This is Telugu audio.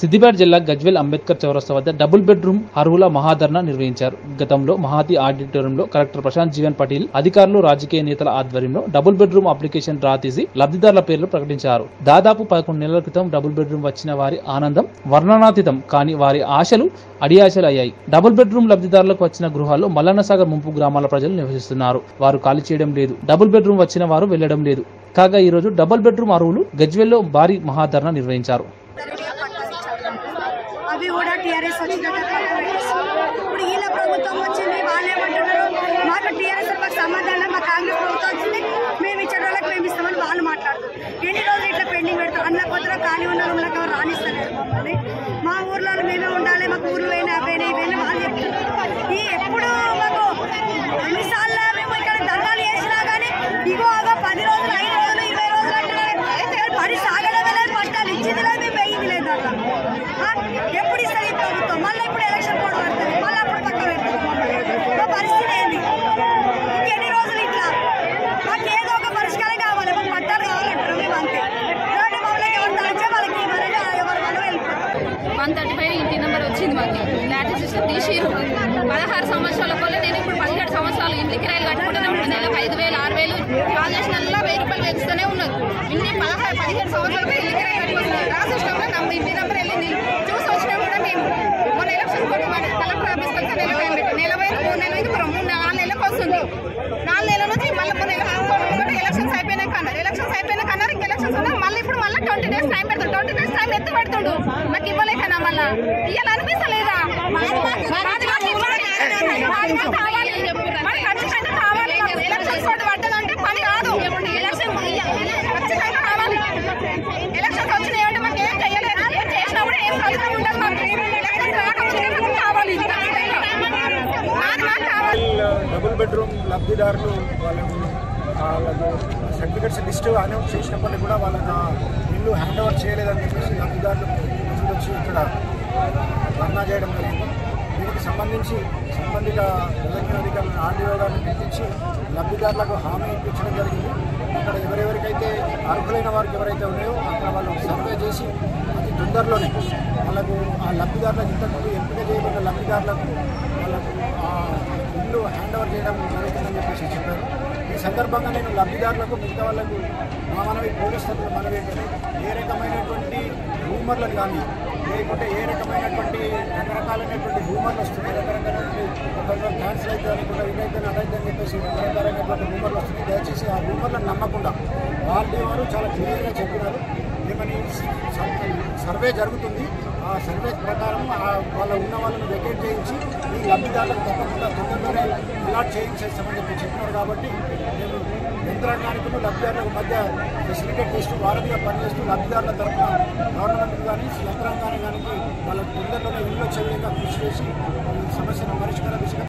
సిద్దిపేట జిల్లా గజ్వేల్ అంబేద్కర్ చౌరస్తా వద్ద డబుల్ బెడ్రూమ్ అర్హుల మహాధరణ నిర్వహించారు గతంలో మహాతి ఆడిటోరియంలో కలెక్టర్ ప్రశాంత్ జీవన్ పటేల్ అధికారులు రాజకీయ నేతల ఆధ్వర్యంలో డబుల్ బెడ్రూమ్ అప్లికేషన్ డ్రా తీసి లబ్ధిదారుల పేర్లు ప్రకటించారు దాదాపు పదకొండు నెలల క్రితం డబుల్ బెడ్రూమ్ వచ్చిన వారి ఆనందం వర్ణనాతీతం కానీ వారి ఆశలు అడియాశలు అయ్యాయి డబుల్ బెడ్రూమ్ లబ్ధిదారులకు వచ్చిన గృహాల్లో మల్లన్నసాగర్ ముంపు గ్రామాల ప్రజలు నివసిస్తున్నారు వారు ఖాళీ చేయడం లేదు డబుల్ బెడ్రూమ్ వచ్చిన వారు వెళ్లడం లేదు కాగా ఈ రోజు డబుల్ బెడ్రూమ్ అర్హులు గజ్వేల్లో భారీ మహాధరణ నిర్వహించారు అవి కూడా టీఆర్ఎస్ వచ్చినాక పక్కన పెట్టేసారు. ఇప్పుడు వీళ్ళ ప్రభుత్వం వచ్చింది వాళ్ళు ఏమంటున్నారు మాకు టీఆర్ఎస్ మాకు సమాధానం మా కాంగ్రెస్ ప్రభుత్వం వచ్చింది మేము ఇచ్చే వాళ్ళకి మేము ఇస్తామని వాళ్ళు మాట్లాడుతారు ఎన్ని రోజులు ఇట్లా పెండింగ్ పెడతాం అందులో కొత్తగా ఖాళీ ఉన్న రూమ్లకు ఎవరు రాణిస్తలేరు మమ్మల్ని మా ఊర్లో మేమే ఉండాలి మాకు ఊర్లు పోయినా పోయినా ఇవైనా వాళ్ళు చెప్తున్నారు ఈ ఎప్పుడు మాకు ఎన్నిసార్లు మేము ఇక్కడ దండాలు చేసినా కానీ ఇగో అగో పది రోజులు ఐదు రోజులు ఇరవై రోజులు అంటున్నారు అయితే పని సాగడమే లేదు పట్టాలు ఇచ్చింది లేదు మేము వేయింది లేదు అట్లా ఆ? ఎప్పుడు ఇస్తుంది ఈ ప్రభుత్వం మళ్ళీ ఇప్పుడు ఎలక్షన్ కోడ్ పడుతుంది మళ్ళీ అప్పుడు పక్క పెడుతుంది మమ్మల్ని మా పరిస్థితి ఏంది ఇంకెన్ని రోజులు ఇట్లా మాకు ఏదో ఒక పరిష్కారం కావాలి మాకు పట్టాలు కావాలంటారు మేము అంతే ఇలాంటి మమ్మల్ని ఎవరు తలచే వాళ్ళకి ఇవ్వాలని ఎవరు మనం వెళ్ళిపోతాం వన్ థర్టీ ఫైవ్ ఇంటి నెంబర్ వచ్చింది మాకు లాటరీ సిస్టమ్ తీసిరు పదహారు సంవత్సరాల వల్ల నేను ఇప్పుడు పదిహేడు సంవత్సరాలు ఇంటి కిరాయిలు కట్టుకుంటూనే ఉన్నాను నెలకు ఐదు వేలు ఆరు వేలు కాల్ చేసిన వెయ్యి రూపాయలు పెంచుతూనే ఉన్నారు ఇన్ని పదహారు పదిహేడు సంవత్సరాలు ఇల్లు కిరాయి కట్టుకుంటున్నారు ఆ సిస్టంలో నమ్మ ఇంటి నెంబర్ వెళ్ళింది చూసి వచ్చినా కూడా మేము మొన్న ఎలక్షన్ కొట్టి మరి కలెక్టర్ ఆఫీస్కి వెళ్తే నెల టైం పెట్టి నెల పోయి మూడు నెలలు అయింది ఇప్పుడు మూడు నాలుగు నెలలకు వస్తుంది నాలుగు నెలల నుంచి మళ్ళీ మొన్న ఎలక్షన్ కొట్టి ఎలక్షన్స్ అయిపోయినాక అన్నారు ఎలక్షన్స్ అయిపోయినాక అన్నారు ఇంకా ఎలక్షన్స్ ఉన్నారు మళ్ళీ ఇప్పుడు మళ్ళీ ట్వంటీ డేస్ టైం పెడతాడు ట్వంటీ డేస్ టైం ఎత్తు పెడుతుండు నాకు ఇవ్వలేకనా మళ్ళా ఇవ్వాలి అనిపిస్తలేదా మాది మాకు ఇవ్వాలి. మాది మాకు కావాలి. మరి ఖచ్చితంగా కావాలి మాకు. ఎలక్షన్స్ తోటి పడ్డదంటే పని కాదు ఎలక్షన్ ఖచ్చితంగా కావాలి ఎలక్షన్స్ వచ్చినాయంటే మాకు ఏం చేయలేదు ఏం చేసినా కూడా ఏం ఫలితం ఉండదు మాకు ఎలక్షన్స్ రాకముందే మాకు కావాలి ఇది ఖచ్చితంగా. మాది మాకు కావాలి డబుల్ బెడ్రూమ్ లబ్ధిదారులు వాళ్ళకు వాళ్ళకు సర్టిఫికెట్స్ లిస్ట్ అనౌన్స్ చేసినప్పటికీ కూడా వాళ్ళకి ఆ ఇల్లు హ్యాండ్ ఓవర్ చేయలేదని చెప్పేసి లబ్ధిదారులు ముందు వచ్చి ఇక్కడ ధర్నా చేయడం జరిగింది దీనికి సంబంధించి సంబంధిత రెవెన్యూ అధికారులను ఆర్డీఓ గారిని పిలిపించి లబ్ధిదారులకు హామీ ఇప్పించడం జరిగింది అక్కడ ఎవరెవరికైతే అర్హులైన వారికి ఎవరైతే ఉన్నాయో అక్కడ వాళ్ళు సర్వే చేసి అతి తొందరలోనే వాళ్ళకు ఆ లబ్ధిదారులకు ఇంతకుముందు ఎంపిక చేయబడిన లబ్ధిదారులకు వాళ్ళకు ఆ ఇల్లు హ్యాండ్ ఓవర్ చేయడం జరుగుతుందని చెప్పేసి చెప్పారు ఈ సందర్భంగా నేను లబ్ధిదారులకు మిగతా వాళ్ళకు మా మనవి పోలీస్ తరఫున మనవి ఏంటంటే ఏ రకమైనటువంటి రూమర్లను కానీ లేకుంటే ఏ రకమైనటువంటి రకరకాలైనటువంటి రూమర్లు వస్తున్నాయి రకరకాలైనటువంటి కొందరు క్యాన్సిల్ అయితే అనుకుంటా ఇదైతే అదైతే అని చెప్పేసి రకరకాలైనటువంటి రూమర్లు వస్తున్నాయి దయచేసి ఆ రూమర్లను నమ్మకుండా వాళ్ళు వారు చాలా క్లియర్గా చెప్పినారు ఏమని సర్వే జరుగుతుంది ఆ సర్వే ప్రకారం ఆ వాళ్ళ ఉన్న వాళ్ళని వెకేట్ చేయించి ఈ లబ్ధిదారులకు తప్పకుండా తొందరలోనే అలాట్ చేయించేస్తామని చెప్పి చెప్పినారు కాబట్టి నేను యంత్రాంగానికి లబ్ధిదారులకు మధ్య ఫెసిలిటేట్ చేస్తూ వారంగా పనిచేస్తూ లబ్ధిదారుల తరఫున గవర్నమెంట్ కానీ యంత్రాంగానికి వాళ్ళ తొందరలోనే ఇల్లు వచ్చే విధంగా కృషి చేసి ఈ సమస్యను పరిష్కార దిశగా